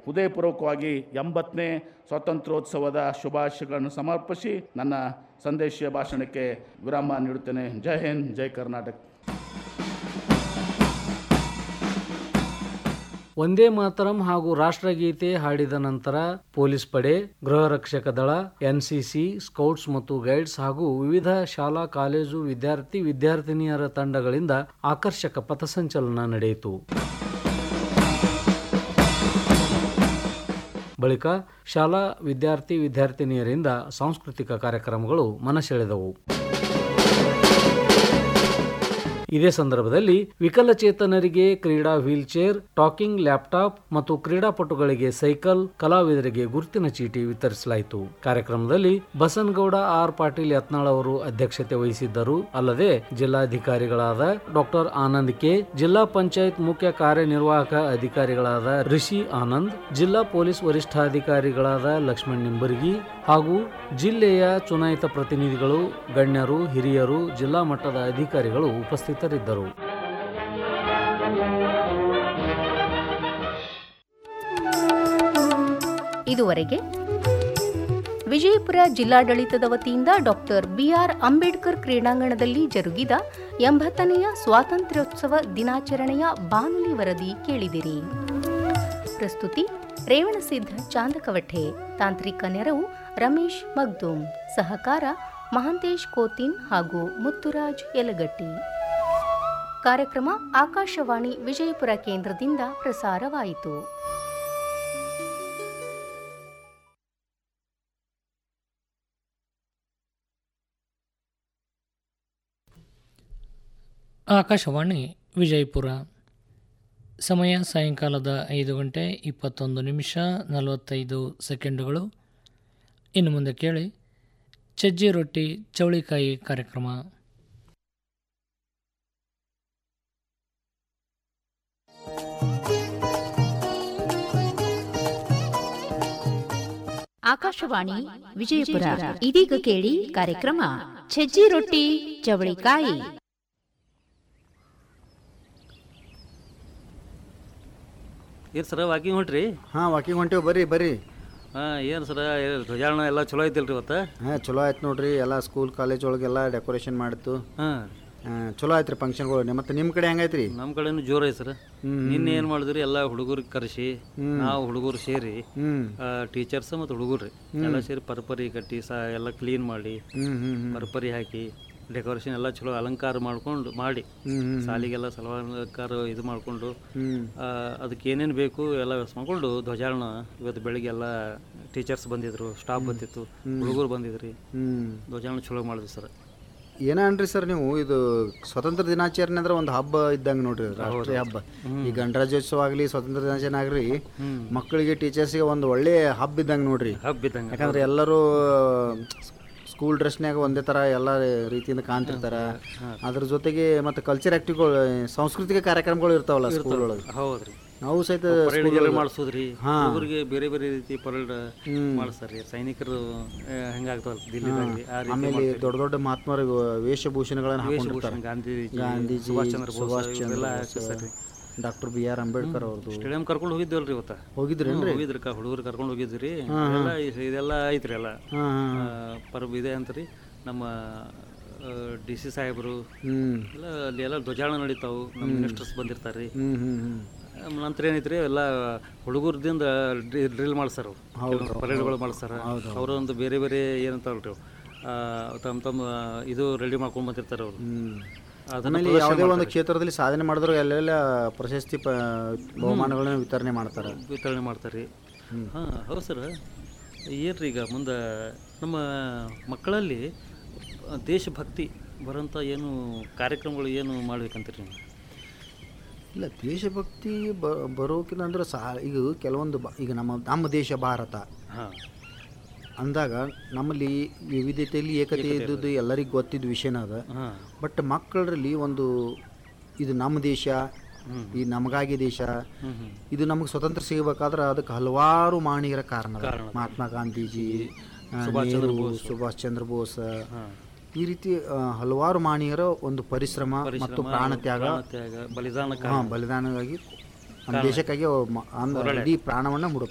ಹೃದಯಪೂರ್ವಕವಾಗಿ ಎಂಬತ್ತನೇ ಸ್ವಾತಂತ್ರ್ಯೋತ್ಸವದ ಶುಭಾಶಯಗಳನ್ನು ಸಮರ್ಪಿಸಿ ನನ್ನ ಸಂದೇಶ ಭಾಷಣಕ್ಕೆ ವಿರಾಮ ನೀಡುತ್ತೇನೆ ಜೈ ಹಿಂದ್ ಜೈ ಕರ್ನಾಟಕ ಒಂದೇ ಮಾತರಂ ಹಾಗೂ ರಾಷ್ಟ್ರಗೀತೆ ಹಾಡಿದ ನಂತರ ಪೊಲೀಸ್ ಪಡೆ ಗೃಹ ರಕ್ಷಕ ದಳ ಎನ್ಸಿಸಿ ಸ್ಕೌಟ್ಸ್ ಮತ್ತು ಗೈಡ್ಸ್ ಹಾಗೂ ವಿವಿಧ ಶಾಲಾ ಕಾಲೇಜು ವಿದ್ಯಾರ್ಥಿ ವಿದ್ಯಾರ್ಥಿನಿಯರ ತಂಡಗಳಿಂದ ಆಕರ್ಷಕ ಪಥಸಂಚಲನ ನಡೆಯಿತು ಬಳಿಕ ಶಾಲಾ ವಿದ್ಯಾರ್ಥಿ ವಿದ್ಯಾರ್ಥಿನಿಯರಿಂದ ಸಾಂಸ್ಕೃತಿಕ ಕಾರ್ಯಕ್ರಮಗಳು ಮನಸೆಳೆದವು ಇದೇ ಸಂದರ್ಭದಲ್ಲಿ ವಿಕಲಚೇತನರಿಗೆ ಕ್ರೀಡಾ ವೀಲ್ಚೇರ್ ಟಾಕಿಂಗ್ ಲ್ಯಾಪ್ಟಾಪ್ ಮತ್ತು ಕ್ರೀಡಾಪಟುಗಳಿಗೆ ಸೈಕಲ್ ಕಲಾವಿದರಿಗೆ ಗುರುತಿನ ಚೀಟಿ ವಿತರಿಸಲಾಯಿತು ಕಾರ್ಯಕ್ರಮದಲ್ಲಿ ಬಸನಗೌಡ ಆರ್ ಪಾಟೀಲ್ ಯತ್ನಾಳ್ ಅವರು ಅಧ್ಯಕ್ಷತೆ ವಹಿಸಿದ್ದರು ಅಲ್ಲದೆ ಜಿಲ್ಲಾಧಿಕಾರಿಗಳಾದ ಡಾಕ್ಟರ್ ಆನಂದ್ ಕೆ ಜಿಲ್ಲಾ ಪಂಚಾಯತ್ ಮುಖ್ಯ ಕಾರ್ಯನಿರ್ವಾಹಕ ಅಧಿಕಾರಿಗಳಾದ ರಿಷಿ ಆನಂದ್ ಜಿಲ್ಲಾ ಪೊಲೀಸ್ ವರಿಷ್ಠಾಧಿಕಾರಿಗಳಾದ ಲಕ್ಷ್ಮಣ್ ನಿಂಬರ್ಗಿ ಹಾಗೂ ಜಿಲ್ಲೆಯ ಚುನಾಯಿತ ಪ್ರತಿನಿಧಿಗಳು ಗಣ್ಯರು ಹಿರಿಯರು ಜಿಲ್ಲಾ ಮಟ್ಟದ ಅಧಿಕಾರಿಗಳು ಉಪಸ್ಥಿತರಿದ್ದರು ಇದುವರೆಗೆ ವಿಜಯಪುರ ಜಿಲ್ಲಾಡಳಿತದ ವತಿಯಿಂದ ಡಾಕ್ಟರ್ ಬಿಆರ್ ಅಂಬೇಡ್ಕರ್ ಕ್ರೀಡಾಂಗಣದಲ್ಲಿ ಜರುಗಿದ ಎಂಬತ್ತನೆಯ ಸ್ವಾತಂತ್ರ್ಯೋತ್ಸವ ದಿನಾಚರಣೆಯ ಬಾನುಲಿ ವರದಿ ಕೇಳಿದಿರಿ ಪ್ರಸ್ತುತಿ ರೇವಣಸಿದ್ಧ ಚಾಂದಕವಠೆ ತಾಂತ್ರಿಕ ನೆರವು ರಮೇಶ್ ಮಗ್ದೂಮ್ ಸಹಕಾರ ಮಹಾಂತೇಶ್ ಕೋತಿನ್ ಹಾಗೂ ಮುತ್ತುರಾಜ್ ಯಲಗಟ್ಟಿ ಕಾರ್ಯಕ್ರಮ ಆಕಾಶವಾಣಿ ವಿಜಯಪುರ ಕೇಂದ್ರದಿಂದ ಪ್ರಸಾರವಾಯಿತು ಆಕಾಶವಾಣಿ ವಿಜಯಪುರ ಸಮಯ ಸಾಯಂಕಾಲದ ಐದು ಗಂಟೆ ಇಪ್ಪತ್ತೊಂದು ನಿಮಿಷ ನಲವತ್ತೈದು ಸೆಕೆಂಡುಗಳು ಇನ್ನು ಮುಂದೆ ಕೇಳಿ ಚಜ್ಜಿ ರೊಟ್ಟಿ ಚೌಳಿಕಾಯಿ ಕಾರ್ಯಕ್ರಮ ಆಕಾಶವಾಣಿ ವಿಜಯಪುರ ಇದೀಗ ಕೇಳಿ ಕಾರ್ಯಕ್ರಮ ಛಜ್ಜಿ ರೊಟ್ಟಿ ಚವಳಿಕಾಯಿ ಏನು ಸರ ವಾಕಿಂಗ್ ಹೊಂಟ್ರಿ ಹಾಂ ವಾಕಿಂಗ್ ಹೊಂಟೇವು ಬರ್ರಿ ಬರ್ರಿ ಹಾಂ ಏನು ಸರ ಧ್ವಜಾರಣ ಎಲ್ಲ ಚಲೋ ಐತಿಲ್ರಿ ಇವತ್ತು ಹಾಂ ಚಲೋ ಆಯ್ತು ನೋಡ್ರಿ ಎಲ್ಲ ಸ್ಕೂಲ್ ಕಾಲೇಜ್ ಒಳಗೆಲ್ಲ ಡೆಕೋರೇಷನ್ ಮಾಡಿತ್ತು ಹಾಂ ಚಲೋ ಆಯ್ತು ರೀ ಫಂಕ್ಷನ್ಗಳು ಮತ್ತು ನಿಮ್ಮ ಕಡೆ ಹೆಂಗೈತ್ರಿ ನಮ್ಮ ಕಡೆನೂ ಜೋರು ಐತೆ ಸರ್ ನಿನ್ನೆ ಏನು ಮಾಡಿದ್ರಿ ಎಲ್ಲ ಹುಡುಗರಿಗೆ ಕರೆಸಿ ನಾವು ಹುಡುಗರು ಸೇರಿ ಹ್ಮ್. ಟೀಚರ್ಸ್ ಮತ್ತು ಹುಡುಗರು ಎಲ್ಲ ಸೇರಿ ಪರ್ಪರಿ ಕಟ್ಟಿ ಸಾ ಎಲ್ಲ ಕ್ಲೀನ್ ಮಾಡಿ ಹ್ಮ್ ಹ್ಮ್ ಹ್ಮ್ ಪರ್ಪರಿ ಹಾಕಿ ಡೆಕೋರೇಷನ್ ಎಲ್ಲ ಚಲೋ ಅಲಂಕಾರ ಮಾಡ್ಕೊಂಡು ಮಾಡಿ ಸಾಲಿಗೆಲ್ಲ ಸಲವಾಲಂಕಾರ ಇದು ಮಾಡಿಕೊಂಡು ಅದಕ್ಕೆ ಏನೇನು ಬೇಕು ಎಲ್ಲ ವ್ಯವಸ್ಥೆ ಮಾಡ್ಕೊಂಡು ಧ್ವಜಾರೋಹಣ ಇವತ್ತು ಬೆಳಿಗ್ಗೆ ಎಲ್ಲ ಟೀಚರ್ಸ್ ಬಂದಿದ್ರು ಸ್ಟಾಫ್ ಬಂದಿತ್ತು ಹುಡುಗರು ಬಂದಿದ್ರಿ ಹ್ಮ್ ಧ್ವಜಾರೋಹಣ ಚಲೋ ಮಾಡಿದ್ವಿ ಸರ್ ಏನ ಅನ್ರಿ ಸರ್ ನೀವು ಇದು ಸ್ವತಂತ್ರ ದಿನಾಚರಣೆ ಅಂದ್ರೆ ಒಂದು ಹಬ್ಬ ಇದ್ದಂಗೆ ನೋಡ್ರಿ ರಾಷ್ಟ್ರೀಯ ಹಬ್ಬ ಈ ಗಣರಾಜ್ಯೋತ್ಸವ ಆಗಲಿ ಸ್ವತಂತ್ರ ದಿನಾಚರಣೆ ಆಗ್ರಿ ಮಕ್ಕಳಿಗೆ ಟೀಚರ್ಸ್ಗೆ ಒಂದು ಒಳ್ಳೆ ಹಬ್ಬ ಇದ್ದಂಗೆ ನೋಡ್ರಿ ಹಬ್ಬ ಇದ್ದಂಗೆ ಯಾಕಂದ್ರೆ ಎಲ್ಲರೂ ಸ್ಕೂಲ್ ಡ್ರೆಸ್ನ್ಯಾಗ ಒಂದೇ ಥರ ಎಲ್ಲ ರೀತಿಯಿಂದ ಕಾಣ್ತಿರ್ತಾರ ಅದ್ರ ಜೊತೆಗೆ ಮತ್ತು ಕಲ್ಚರ್ ಆಕ್ಟಿವ್ಗಳು ಸಾಂಸ್ಕೃತಿಕ ಕಾರ್ಯಕ್ರಮಗಳು ಇರ್ತಾವಲ್ಲ ಸ್ಕೂಲ್ ಒಳಗೆ ಹೌದ್ರಿ ನಾವು ಸಹಿತ ಪರೇಡ್ school ಗೆಲ್ಲ ಒಳಗೆ- ಮಾಡಿಸೋದ್ರಿ ಹಾ. ಹುಡುಗರಿಗೆ ಬೇರೆ ಬೇರೆ ರೀತಿ ಪರೇಡ್ ಮಾಡಿಸ್ತಾರ್ರಿ ಸೈನಿಕರು ಆ, ಹೆಂಗಾಗ್ತಾವಲ್ಲ ದಿಲ್ಲಿದಾಗ್ರಿ ಆ ರೀತಿ ಆಮೇಲೆ ದೊಡ್ಡ ದೊಡ್ಡ ಮಹಾತ್ಮರ ವೇಷಭೂಷಣಗಳನ್ನು ಹಾಕೊಂಡಿರ್ತಾರೆ ವೇಷಭೂಷಣ, ಗಾಂಧೀಜಿ, ಗಾಂಧೀಜಿ ಸುಭಾಷ್ ಚಂದ್ರ ಬೋಸ್ ಸುಭಾಷ್ ಚಂದ್ರ ಇವರೆಲ್ಲ ಬೋಸ್ ಹಾಕಿಸ್ತಾರ್ರಿ. ಡಾಕ್ಟರ್ ಬಿ ಆರ್ ಅಂಬೇಡ್ಕರ್ ಅವ್ರದ್ದು ಸ್ಟೇಡಿಯಂ ಕರ್ಕೊಂಡು ಹೋಗಿದ್ದೇವಲ್ರಿ ಇವತ್ತ ಹೋಗಿದ್ರೇನ್ರಿ? ಹ್ಮ್, ಹೋಗಿದ್ರಿ ಹುಡುಗರು ಕರ್ಕೊಂಡು ಹೋಗಿದ್ರಿ ಹಾ, ಹಾ. ಎಲ್ಲ ಇ- ಇದೆಲ್ಲ ಐತ್ರಿ ಎಲ್ಲ ಹಾ, ಹಾ, ಹಾ. ಆ, ಪರ್ಬ್ ಇದೆ ಅಂತ್ರಿ ನಮ್ಮ ಡಿ ಸಿ ಸಾಹೇಬರು ಹ್ಮ್. ಎಲ್ಲ ಅಲ್ಲಿ ಎಲ್ಲ ಧ್ವಜಾರೋಹಣ ನಡೀತಾವು ನಮ್ಮ ministers ಬಂದಿರ್ತಾರ್ರಿ hmm hmm hmm am ನಂತರ ಏನೈತ್ರಿ ಎಲ್ಲ ಹುಡುಗರದಿಂದ ಡ್ರಿಲ್ ಮಾಡ್ಸಾರ ಪರೇಡ್ಗಳು ಮಾಡ್ಸಾರ ಅವರೊಂದು ಬೇರೆ ಬೇರೆ ಏನಂತಾರಲ್ರಿ ಅವು, ಆ, ತಮ್ಮ ತಮ್ಮ ಇದು ರೆಡಿ ಮಾಡ್ಕೊಂಡು ಬಂದಿರ್ತಾರೆ ಅವರು ಅದನ್ನ ಆಮೇಲೆ ಪ್ರದರ್ಶನ ಯಾವುದೇ ಒಂದು ಮಾಡ್ತಾರೆ. ಕ್ಷೇತ್ರದಲ್ಲಿ ಸಾಧನೆ ಮಾಡಿದ್ರು ಎಲ್ಲೆಲ್ಲ ಪ್ರಶಸ್ತಿ ಪ ಬಹುಮಾನಗಳನ್ನ ವಿತರಣೆ ಮಾಡ್ತಾರೆ ವಿತರಣೆ ಮಾಡ್ತಾರೆ ರೀ ಹಾಂ ಹೌದು ಸರ್ ಏನ್ರಿ ಈಗ ಮುಂದೆ ನಮ್ಮ ಮಕ್ಕಳಲ್ಲಿ ಆ, ದೇಶಭಕ್ತಿ ಬರೋಂಥ ಏನು ಕಾರ್ಯಕ್ರಮಗಳು ಏನು ಮಾಡ್ಬೇಕಂತೀರಿ ನೀವು ಇಲ್ಲ ದೇಶಭಕ್ತಿ ಬ ಬರೋಕಿಲ್ಲ ಅಂದ್ರೆ ಸಹ ಈಗ ಕೆಲವೊಂದು ಬ- ಈಗ ನಮ್ಮ ನಮ್ಮ ದೇಶ ಭಾರತ ಹಾಂ ಅಂದಾಗ ನಮ್ಮಲ್ಲಿ ವಿವಿಧತೆಯಲ್ಲಿ ಏಕತೆ ಇದ್ದುದು ಎಲ್ಲರಿಗೂ ಗೊತ್ತಿದ್ದ ವಿಷಯನ ಅದ ಹಾಂ ಬಟ್ ಮಕ್ಕಳರಲ್ಲಿ ಒಂದು ಇದು ನಮ್ಮ ದೇಶ ಈ ನಮಗಾಗಿ ದೇಶ ಇದು ನಮಗೆ ಸ್ವತಂತ್ರ ಸಿಗಬೇಕಾದ್ರೆ ಅದಕ್ಕೆ ಹಲವಾರು ಮಾನೀಯರ ಕಾರಣ ಅದ. ಮಹಾತ್ಮ ಗಾಂಧೀಜಿ ಆ, ಸುಭಾಷ್ ಚಂದ್ರ ನೆಹರು, ಬೋಸ್. ಸುಭಾಷ್ ಚಂದ್ರ ಬೋಸ್ ಈ ರೀತಿ ಆ, ಹಲವಾರು ಮಾನೀಯರ ಒಂದು ಪರಿಶ್ರಮ ಮತ್ತು ಪ್ರಾಣ ತ್ಯಾಗ ಪ್ರಾಣತ್ಯಾಗ, ಬಲಿದಾನ ಹಾ, ಬಲಿದಾನವಾಗಿ ನಮ್ಮ ದೇಶಕ್ಕಾಗಿ ಅವ್ ಮ- ಅಂದ್- ಇಡೀ ಪ್ರಾಣವನ್ನ ಮುಡುಪಾರ